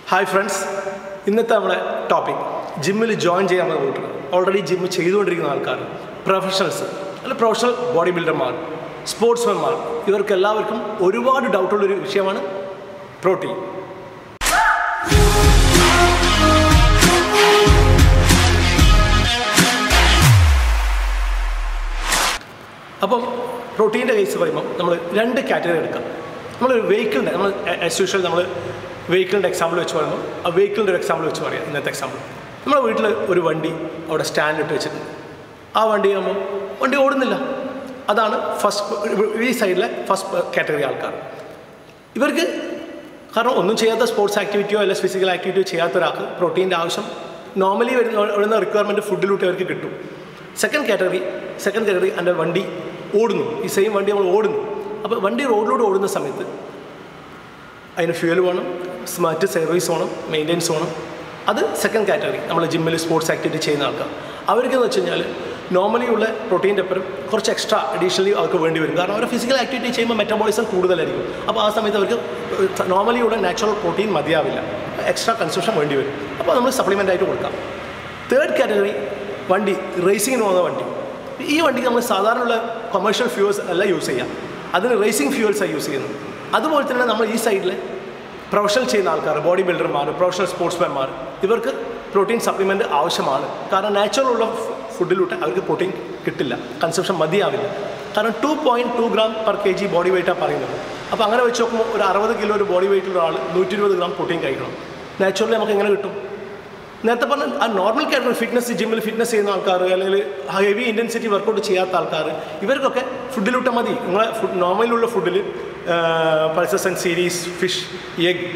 hi friends ഇന്നത്തെ നമ്മുടെ topic ജിമ്മിൽ ജോയിൻ ചെയ്യാൻ കൂട്ടർ ഓൾറെഡി ജിമ്മ് ചെയ്തുകൊണ്ടിരിക്കുന്ന ആൾക്കാർ പ്രൊഫഷണൽസ് അല്ല പ്രൊഫഷണൽ ബോഡി ബിൽഡർമാർ സ്പോർട്സ്മാൻമാർ ഇവർക്ക് എല്ലാവർക്കും ഒരുപാട് ഡൗട്ടുള്ളൊരു വിഷയമാണ് പ്രോട്ടീൻ അപ്പം പ്രോട്ടീൻ്റെ കേസ് പറയുമ്പോൾ നമ്മൾ രണ്ട് കാറ്റഗറി എടുക്കാം നമ്മൾ വെഹിക്കിളിൻ്റെ നമ്മൾ ആസ് യൂഷ്വൽ നമ്മൾ വെഹിക്കിളിൻ്റെ എക്സാമ്പിൾ വെച്ച് പറയുമ്പോൾ ആ വെഹിക്കിളിൻ്റെ ഒരു എക്സാമ്പിൾ വെച്ച് പറയാം ഇന്നത്തെ എക്സാമ്പിൾ നമ്മുടെ വീട്ടിൽ ഒരു വണ്ടി അവിടെ സ്റ്റാൻഡിട്ട് വെച്ചിട്ടുണ്ട് ആ വണ്ടി ആകുമ്പോൾ വണ്ടി ഓടുന്നില്ല അതാണ് ഫസ്റ്റ് ഈ സൈഡിലെ ഫസ്റ്റ് കാറ്റഗറി ആൾക്കാർ ഇവർക്ക് കാരണം ഒന്നും ചെയ്യാത്ത സ്പോർട്സ് ആക്ടിവിറ്റിയോ അല്ലെങ്കിൽ ഫിസിക്കൽ ആക്ടിവിറ്റിയോ ചെയ്യാത്ത ഒരാൾക്ക് പ്രോട്ടീൻ്റെ ആവശ്യം നോർമലി വരുന്ന വരുന്ന റിക്വയർമെൻറ്റ് ഫുഡിലൂടെ അവർക്ക് കിട്ടും സെക്കൻഡ് കാറ്റഗറി സെക്കൻഡ് കാറ്റഗറി എൻ്റെ വണ്ടി ഓടുന്നു ഈ സെയിം വണ്ടി നമ്മൾ ഓടുന്നു അപ്പോൾ വണ്ടി റോഡിലൂടെ ഓടുന്ന സമയത്ത് അതിന് ഫ്യൂൽ വേണം സ്മാർട്ട് സർവീസ് വേണം മെയിൻ്റെനൻസ് വേണം അത് സെക്കൻഡ് കാറ്റഗറി നമ്മൾ ജിമ്മിൽ സ്പോർട്സ് ആക്ടിവിറ്റി ചെയ്യുന്ന ആൾക്കാർ അവർക്കെന്ന് വെച്ച് കഴിഞ്ഞാൽ നോർമലി ഉള്ള പ്രോട്ടീൻ്റെ ഒപ്പം കുറച്ച് എക്സ്ട്രാ അഡീഷണലി അവർക്ക് വേണ്ടി വരും കാരണം അവർ ഫിസിക്കൽ ആക്ടിവിറ്റി ചെയ്യുമ്പോൾ മെറ്റബോളിസം കൂടുതലായിരിക്കും അപ്പോൾ ആ സമയത്ത് അവർക്ക് നോർമലി ഉള്ള നാച്ചുറൽ പ്രോട്ടീൻ മതിയാവില്ല എക്സ്ട്രാ കൺസ്യൂഷൻ വേണ്ടി വരും അപ്പോൾ നമ്മൾ സപ്ലിമെൻ്റ് ആയിട്ട് കൊടുക്കാം തേർഡ് കാറ്റഗറി വണ്ടി റേസിങ്ങിന് പോകുന്ന വണ്ടി ഈ വണ്ടിക്ക് നമ്മൾ സാധാരണയുള്ള കൊമേഴ്ഷ്യൽ ഫ്യൂൾസ് അല്ല യൂസ് ചെയ്യാം അതിന് റേസിംഗ് ഫ്യൂൾസാണ് യൂസ് ചെയ്യുന്നത് അതുപോലെ തന്നെ നമ്മൾ ഈ സൈഡിൽ പ്രൊഫഷണൽ ചെയ്യുന്ന ആൾക്കാർ ബോഡി ബിൽഡർമാർ പ്രൊഫഷണൽ സ്പോർട്സ്മാൻമാർ ഇവർക്ക് പ്രോട്ടീൻ സപ്ലിമെൻ്റ് ആവശ്യമാണ് കാരണം നാച്ചുറൽ ഉള്ള ഫുഡിലൂടെ അവർക്ക് പ്രോട്ടീൻ കിട്ടില്ല കൺസപ്ഷൻ മതിയാവില്ല കാരണം two point two gram per K G body വെയിറ്റാണ് പറയുന്നത് അപ്പോൾ അങ്ങനെ വെച്ച് നോക്കുമ്പോൾ ഒരു അറുപത് കിലോ ഒരു ബോഡി വെയിറ്റുള്ള ആൾ നൂറ്റി ഇരുപത് ഗ്രാം പ്രോട്ടീൻ കഴിക്കണം നാച്ചുറലി നമുക്ക് എങ്ങനെ കിട്ടും നേരത്തെ പറഞ്ഞ ആ നോർമൽ കാറ്റഗറി ഫിറ്റ്നസ് ജിമ്മിൽ ഫിറ്റ്നസ് ചെയ്യുന്ന ആൾക്കാർ അല്ലെങ്കിൽ ഹെവി ഇൻറ്റൻസിറ്റി വർക്കൗട്ട് ചെയ്യാത്ത ആൾക്കാർ ഇവർക്കൊക്കെ ഫുഡിലൂട്ട മതി നിങ്ങളെ ഫുഡ് നോർമലിലുള്ള ഫുഡിൽ pulses and cereals fish egg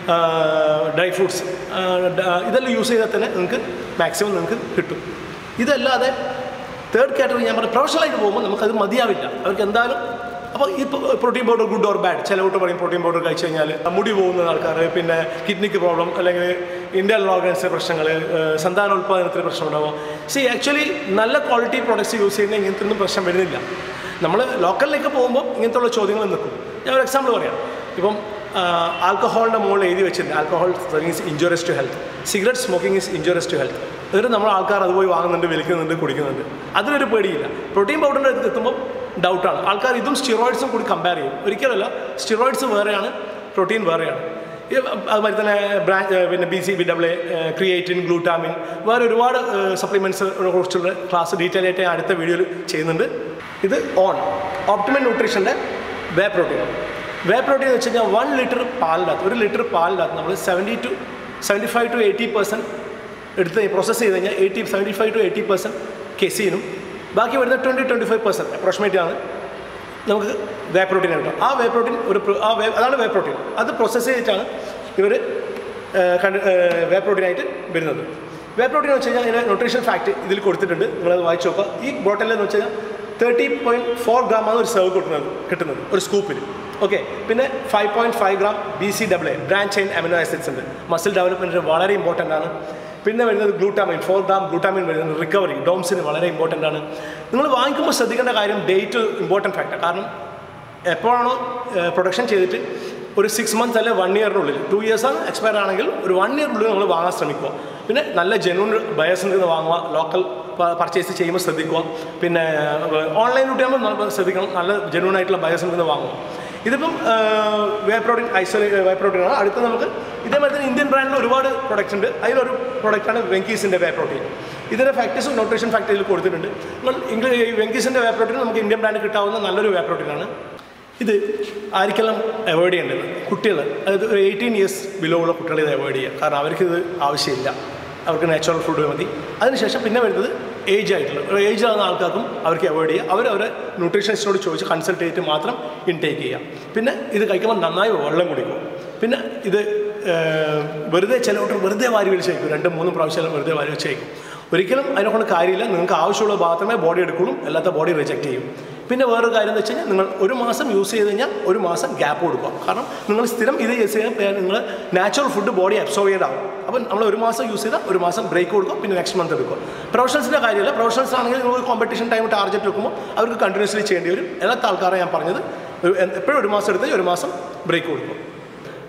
dry fruits ഇതെല്ലാം യൂസ് ചെയ്താൽ തന്നെ നിങ്ങൾക്ക് മാക്സിമം നിങ്ങൾക്ക് കിട്ടും ഇതല്ലാതെ തേർഡ് കാറ്റഗറി ഞാൻ പറഞ്ഞ പ്രൊഫഷണലായിട്ട് പോകുമ്പോൾ നമുക്കത് മതിയാവില്ല അവർക്ക് എന്തായാലും അപ്പോൾ ഈ protein powder good or bad ചില കൂട്ട് പറയും പ്രോട്ടീൻ പൗഡർ കഴിച്ചു കഴിഞ്ഞാൽ മുടി പോകുന്ന ആൾക്കാർ പിന്നെ കിഡ്നിക്ക് പ്രോബ്ലം അല്ലെങ്കിൽ ഇന്റർണൽ ഓർഗൻസിൻ്റെ പ്രശ്നങ്ങൾ സന്താന ഉൽപ്പാദനത്തിന് പ്രശ്നം ഉണ്ടാവും സി ആക്ച്വലി നല്ല ക്വാളിറ്റി പ്രോഡക്റ്റ്സ് യൂസ് ചെയ്യുന്ന ഇങ്ങനത്തെ ഒന്നും പ്രശ്നം വരുന്നില്ല നമ്മൾ ലോക്കലിലേക്ക് പോകുമ്പോൾ ഇങ്ങനത്തെ ഉള്ള ചോദ്യങ്ങൾ നിൽക്കും ഞാൻ ഒരു എക്സാമ്പിൾ പറയാം ഇപ്പം ആൽക്കഹോളിൻ്റെ മുകളിൽ എഴുതി വെച്ചിട്ടുണ്ട് alcohol is injurious to health cigarette smoking is injurious to health എന്നിട്ട് നമ്മൾ ആൾക്കാർ അത് പോയി വാങ്ങുന്നുണ്ട് വലിക്കുന്നുണ്ട് കുടിക്കുന്നുണ്ട് അതിനൊരു പേടിയില്ല പ്രോട്ടീൻ പൗഡറിൻ്റെ അടുത്ത് എത്തുമ്പോൾ ഡൗട്ടാണ് ആൾക്കാർ ഇതും സ്റ്റിറോയിഡ്സും കൂടി കമ്പയർ ചെയ്യും ഒരിക്കലല്ല സ്റ്റിറോയിഡ്സ് വേറെയാണ് പ്രോട്ടീൻ വേറെയാണ് അതുമാതിരി തന്നെ ബ്രാഞ്ച് പിന്നെ B C B W creatine glutamine വേറെ ഒരുപാട് സപ്ലിമെൻറ്റ്സ് കുറിച്ചുള്ള ക്ലാസ് ഡീറ്റെയിൽ ആയിട്ട് അടുത്ത വീഡിയോയിൽ ചെയ്യുന്നുണ്ട് ഇത് ഓൺ ഓപ്റ്റിമൽ ന്യൂട്രീഷൻ്റെ വേ പ്രോട്ടീൻ വേ പ്രോട്ടീൻ എന്ന് വെച്ച് കഴിഞ്ഞാൽ വൺ ലിറ്റർ പാലിനകത്ത് ഒരു ലിറ്റർ പാലിനകത്ത് നമ്മൾ seventy to seventy five to eighty percent എടുത്ത് പ്രോസസ്സ് ചെയ്ത് കഴിഞ്ഞാൽ eighty seventy five to eighty percent കെസീനും ബാക്കി വരുന്ന twenty twenty five percent approximate ആണ് നമുക്ക് വേ പ്രോട്ടീൻ കിട്ടും ആ വേ പ്രോട്ടീൻ ഒരു ആ വേ അതാണ് വേ പ്രോട്ടീൻ അത് പ്രോസസ്സ് ചെയ്തിട്ടാണ് ഇവർ വേ പ്രോട്ടീനായിട്ട് വരുന്നത് വേ പ്രോട്ടീൻ എന്ന് വെച്ച് കഴിഞ്ഞാൽ അതിൻ്റെ ന്യൂട്രീഷൻ ഫാക്ട് ഇതിൽ കൊടുത്തിട്ടുണ്ട് നിങ്ങളത് വായിച്ചു നോക്കുക ഈ ബോട്ടിലെന്ന് വെച്ച് കഴിഞ്ഞാൽ തേർട്ടി പോയിൻറ്റ് ഫോർ ഗ്രാമാണ് ഒരു സെർവ് കിട്ടുന്നത് കിട്ടുന്നത് ഒരു സ്കൂപ്പിൽ ഓക്കെ പിന്നെ five point five gram B C double A branch chain amino acids ഉണ്ട് മസിൽ ഡെവലപ്മെൻറ്റിന് വളരെ ഇമ്പോർട്ടൻ്റ് ആണ് പിന്നെ വരുന്നത് ഗ്ലൂട്ടാമിൻ ഫോർ ഗ്രാം ഗ്ലൂട്ടാമിൻ വരുന്നത് റിക്കവറി ഡോംസിന് വളരെ ഇമ്പോർട്ടൻ്റ് ആണ് നിങ്ങൾ വാങ്ങിക്കുമ്പോൾ ശ്രദ്ധിക്കേണ്ട കാര്യം ഡേറ്റ് ഇമ്പോർട്ടൻറ്റ് ഫാക്ടർ കാരണം എപ്പോഴാണോ പ്രൊഡക്ഷൻ ചെയ്തിട്ട് ഒരു സിക്സ് മന്ത്സ് അല്ലെ വൺ ഇയറിനുള്ളിൽ ടു ഇയേഴ്സാണ് എക്സ്പയർ ആണെങ്കിൽ ഒരു വൺ ഇയറിനുള്ളിൽ നമ്മൾ വാങ്ങാൻ ശ്രമിക്കുക പിന്നെ നല്ല ജെന്യൂൺ ബയേഴ്സിൽ നിന്ന് വാങ്ങുക ലോക്കൽ പർച്ചേസ് ചെയ്യുമ്പോൾ ശ്രദ്ധിക്കുക പിന്നെ ഓൺലൈനിലൂടെ ആകുമ്പോൾ ശ്രദ്ധിക്കണം നല്ല ജെന്യൂൺ ആയിട്ടുള്ള ബയേഴ്സിൽ നിന്ന് വാങ്ങുക ഇതിപ്പം വേ പ്രോട്ടീൻ ഐസോലേ വേ പ്രോട്ടീൻ ആണ് അടുത്ത് നമുക്ക് ഇതേമാതിരി തന്നെ ഇന്ത്യൻ ബ്രാൻഡിൽ ഒരുപാട് പ്രൊഡക്ട്സ് ഉണ്ട് അതിലൊരു പ്രൊഡക്റ്റാണ് വെങ്കീസിൻ്റെ വേ പ്രോട്ടീൻ ഇതിൻ്റെ ഫാക്ടേഴ്സും ന്യൂട്രീഷൻ ഫാക്ടറിൽ കൊടുത്തിട്ടുണ്ട് നമ്മൾ ഇംഗ്ലീഷ് വെങ്കീസിൻ്റെ വേ പ്രോട്ടീൻ നമുക്ക് ഇന്ത്യൻ ബ്രാൻഡ് കിട്ടാവുന്ന നല്ലൊരു വേ പ്രോട്ടീനാണ് ഇത് ആർക്കെല്ലാം അവോയ്ഡ് ചെയ്യേണ്ടത് കുട്ടികൾ അതായത് ഒരു എയ്റ്റീൻ ഇയേഴ്സ് ബിലോ ഉള്ള കുട്ടികളെ ഇത് അവോയ്ഡ് ചെയ്യുക കാരണം അവർക്കിത് ആവശ്യമില്ല അവർക്ക് നാച്ചുറൽ ഫുഡ് മതി അതിനുശേഷം പിന്നെ വരുന്നത് ഏജ് ആയിട്ടുള്ള ഒരു ഏജ് ആകുന്ന ആൾക്കാർക്കും അവർക്ക് അവോയ്ഡ് ചെയ്യുക അവർ അവരെ ന്യൂട്രീഷനിസ്റ്റിനോട് ചോദിച്ച് കൺസൾട്ട് ചെയ്തിട്ട് മാത്രം ഇൻടേക്ക് ചെയ്യുക പിന്നെ ഇത് കഴിക്കുമ്പോൾ നന്നായി വെള്ളം കുടിക്കും പിന്നെ ഇത് വെറുതെ ചില കുട്ടികൾ വെറുതെ വാരി വലിച്ചേക്കും രണ്ടും മൂന്നും പ്രാവശ്യം വെറുതെ വാരി വെച്ചേക്കും ഒരിക്കലും അതിനെ കൊണ്ട് കാര്യമില്ല നിങ്ങൾക്ക് ആവശ്യമുള്ള മാത്രമേ ബോഡി എടുക്കുള്ളൂ അല്ലാത്ത ബോഡി റിജക്റ്റ് ചെയ്യും പിന്നെ വേറൊരു കാര്യം എന്ന് വെച്ച് കഴിഞ്ഞാൽ നിങ്ങൾ ഒരു മാസം യൂസ് ചെയ്ത് കഴിഞ്ഞാൽ ഒരു മാസം ഗ്യാപ്പ് കൊടുക്കുക കാരണം നിങ്ങൾ സ്ഥിരം ഇത് യൂസ് ചെയ്യാൻ നിങ്ങൾ നാച്ചുറൽ ഫുഡ് ബോഡി അബ്സോർവ് ചെയ്താവും അപ്പം നമ്മൾ ഒരു മാസം യൂസ് ചെയ്താൽ ഒരു മാസം ബ്രേക്ക് കൊടുക്കുക പിന്നെ നെക്സ്റ്റ് മന്ത് എടുക്കുക പ്രൊഫഷണൽസിൻ്റെ കാര്യമില്ല പ്രൊഫഷണൽസ് ആണെങ്കിൽ നിങ്ങൾ കോമ്പറ്റീഷൻ ടൈം ടാർഗറ്റ് വെക്കുമ്പോൾ അവർക്ക് കണ്ടിന്യൂസ്ലി ചെയ്യേണ്ടി വരും എല്ലാത്ത ആൾക്കാരെ ഞാൻ പറഞ്ഞത് എപ്പോഴും ഒരു മാസം എടുത്ത് ഒരു മാസം ബ്രേക്ക് കൊടുക്കും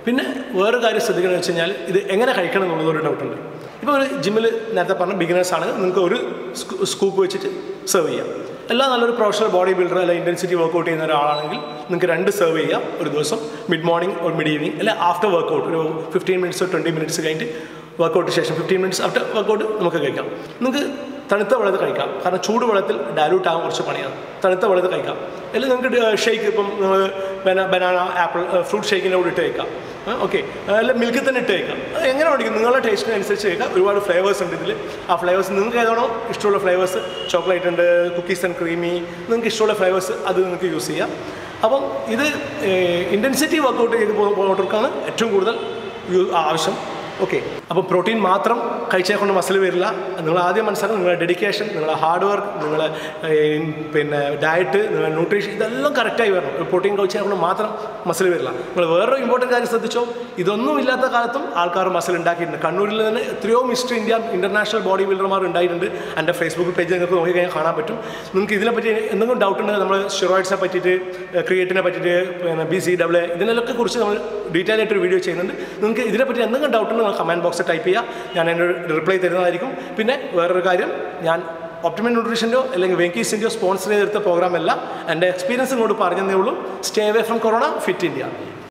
പിന്നെ വേറൊരു കാര്യം ശ്രദ്ധിക്കണമെന്ന് വെച്ച് കഴിഞ്ഞാൽ ഇത് എങ്ങനെ കഴിക്കണം എന്നുള്ളത് ഒരു ഡൗട്ടുണ്ട് ഇപ്പോൾ ഒരു ജിമ്മിൽ നേരത്തെ പറഞ്ഞ ബിഗിനേഴ്സ് ആണ് നിങ്ങൾക്ക് ഒരു സ്കൂപ്പ് വെച്ചിട്ട് സെർവ് ചെയ്യാം എല്ലാം നല്ലൊരു പ്രൊഫഷണൽ ബോഡി ബിൽഡർ അല്ലെങ്കിൽ ഇൻറ്റൻസിറ്റി വർക്കൗട്ട് ചെയ്യുന്ന ഒരാളാണെങ്കിൽ നിങ്ങൾക്ക് രണ്ട് സെർവ് ചെയ്യാം ഒരു ദിവസം മിഡ് മോർണിംഗ് ഒരു മിഡ് ഈവനിങ് അല്ലെ ആഫ്റ്റർ വർക്കൗട്ട് ഒരു ഫിഫ്റ്റീൻ മിനിറ്റ്സ് ട്വൻറ്റി മിനിറ്റ്സ് കഴിഞ്ഞിട്ട് വർക്കൗട്ട് ശേഷം ഫിഫ്റ്റീൻ മിനിറ്റ്സ് ആഫ്റ്റർ വർക്കൗട്ട് നമുക്ക് കഴിക്കാം നിങ്ങൾക്ക് തണുത്ത വെള്ളത്തിൽ കഴിക്കാം കാരണം ചൂട് വെള്ളത്തിൽ ഡയലൂട്ട് ആകാൻ കുറച്ച് പണിയാണ് തണുത്ത വെള്ളത്തിൽ കഴിക്കാം അല്ലെങ്കിൽ നിങ്ങൾക്ക് ഷേക്ക് ഇപ്പം നിങ്ങൾ ബനാന ആപ്പിൾ ഫ്രൂട്ട് ഷേക്കിൻ്റെ കൂടെ ഇട്ട് കഴിക്കാം ഓക്കെ അല്ല മിൽക്കിൽ തന്നെ ഇട്ട് കഴിക്കാം അത് എങ്ങനെ വേണമെങ്കിൽ നിങ്ങളുടെ ടേസ്റ്റിന് അനുസരിച്ച് കഴിക്കാം ഒരുപാട് ഫ്ലേവേഴ്സ് ഉണ്ട് ഇതിൽ ആ ഫ്ലേവേഴ്സ് നിങ്ങൾക്ക് ഏതാണോ ഇഷ്ടമുള്ള ഫ്ലേവേഴ്സ് ചോക്ലേറ്റ് ഉണ്ട് കുക്കീസ് ആൻഡ് ക്രീമി നിങ്ങൾക്ക് ഇഷ്ടമുള്ള ഫ്ലേവേഴ്സ് അത് നിങ്ങൾക്ക് യൂസ് ചെയ്യാം അപ്പം ഇത് ഇൻറ്റൻസിറ്റി വർക്കൗട്ട് ചെയ്ത് പോകുന്നവർക്കാണ് ഏറ്റവും കൂടുതൽ യു- ആവശ്യം ഓക്കെ അപ്പോൾ പ്രോട്ടീൻ മാത്രം കഴിച്ചാൽ കൊണ്ട് മസിൽ വരില്ല നിങ്ങൾ ആദ്യം മനസ്സിലാക്കണം നിങ്ങളുടെ ഡെഡിക്കേഷൻ നിങ്ങളുടെ ഹാർഡ് വർക്ക് നിങ്ങളുടെ ഏർ, പിന്നെ ഡയറ്റ് നിങ്ങളുടെ ന്യൂട്രീഷൻ ഇതെല്ലാം കറക്റ്റായി വരണം ഒരു പ്രോട്ടീൻ കഴിച്ചാൽ കൊണ്ട് മാത്രം മസിൽ വരില്ല നിങ്ങൾ വേറൊരു ഇമ്പോർട്ടൻറ്റ് കാര്യം ശ്രദ്ധിച്ചോ ഇതൊന്നും ഇല്ലാത്ത കാലത്തും ആൾക്കാർ മസിൽ ഉണ്ടാക്കിയിട്ടുണ്ട് കണ്ണൂരിൽ തന്നെ എത്രയോ മിസ്റ്റർ ഇന്ത്യ ഇൻ്റർനാഷണൽ ബോഡി ബിൽഡർമാർ ഉണ്ടായിട്ടുണ്ട് എൻ്റെ ഫേസ്ബുക്ക് പേജ് നിങ്ങൾക്ക് നോക്കിക്കഴിഞ്ഞാൽ കാണാൻ പറ്റും നിങ്ങൾക്ക് ഇതിനെപ്പറ്റി എന്തെങ്കിലും ഡൗട്ട് ഉണ്ടെങ്കിൽ നമ്മൾ സ്റ്റിറോയിഡ്സിനെ പറ്റിയിട്ട് ക്രിയേറ്റിനെ പറ്റിയിട്ട് പിന്നെ ബി സി ഡബ്ല്യു ഇതിനെല്ലാം കുറിച്ച് നമ്മൾ ഡീറ്റെയിൽ ആയിട്ട് ഒരു വീഡിയോ ചെയ്യുന്നുണ്ട് നിങ്ങൾക്ക് ഇതിനെപ്പറ്റി എന്തെങ്കിലും ഡൗട്ട് ഉണ്ടെങ്കിൽ കമൻറ്റ് ബോക്സിൽ ടൈപ്പ് ചെയ്യുക ഞാൻ അതിൻ്റെ റിപ്ലൈ തരുന്നതായിരിക്കും പിന്നെ വേറൊരു കാര്യം ഞാൻ ഒപ്റ്റിമൽ ന്യൂട്രീഷൻ്റെയോ അല്ലെങ്കിൽ വെങ്കീസിൻ്റെയോ സ്പോൺസർ ചെയ്തെടുത്ത പ്രോഗ്രാം അല്ല എൻ്റെ എക്സ്പീരിയൻസ് ഇങ്ങോട്ട് പറഞ്ഞതേ ഉള്ളൂ stay away from corona fit India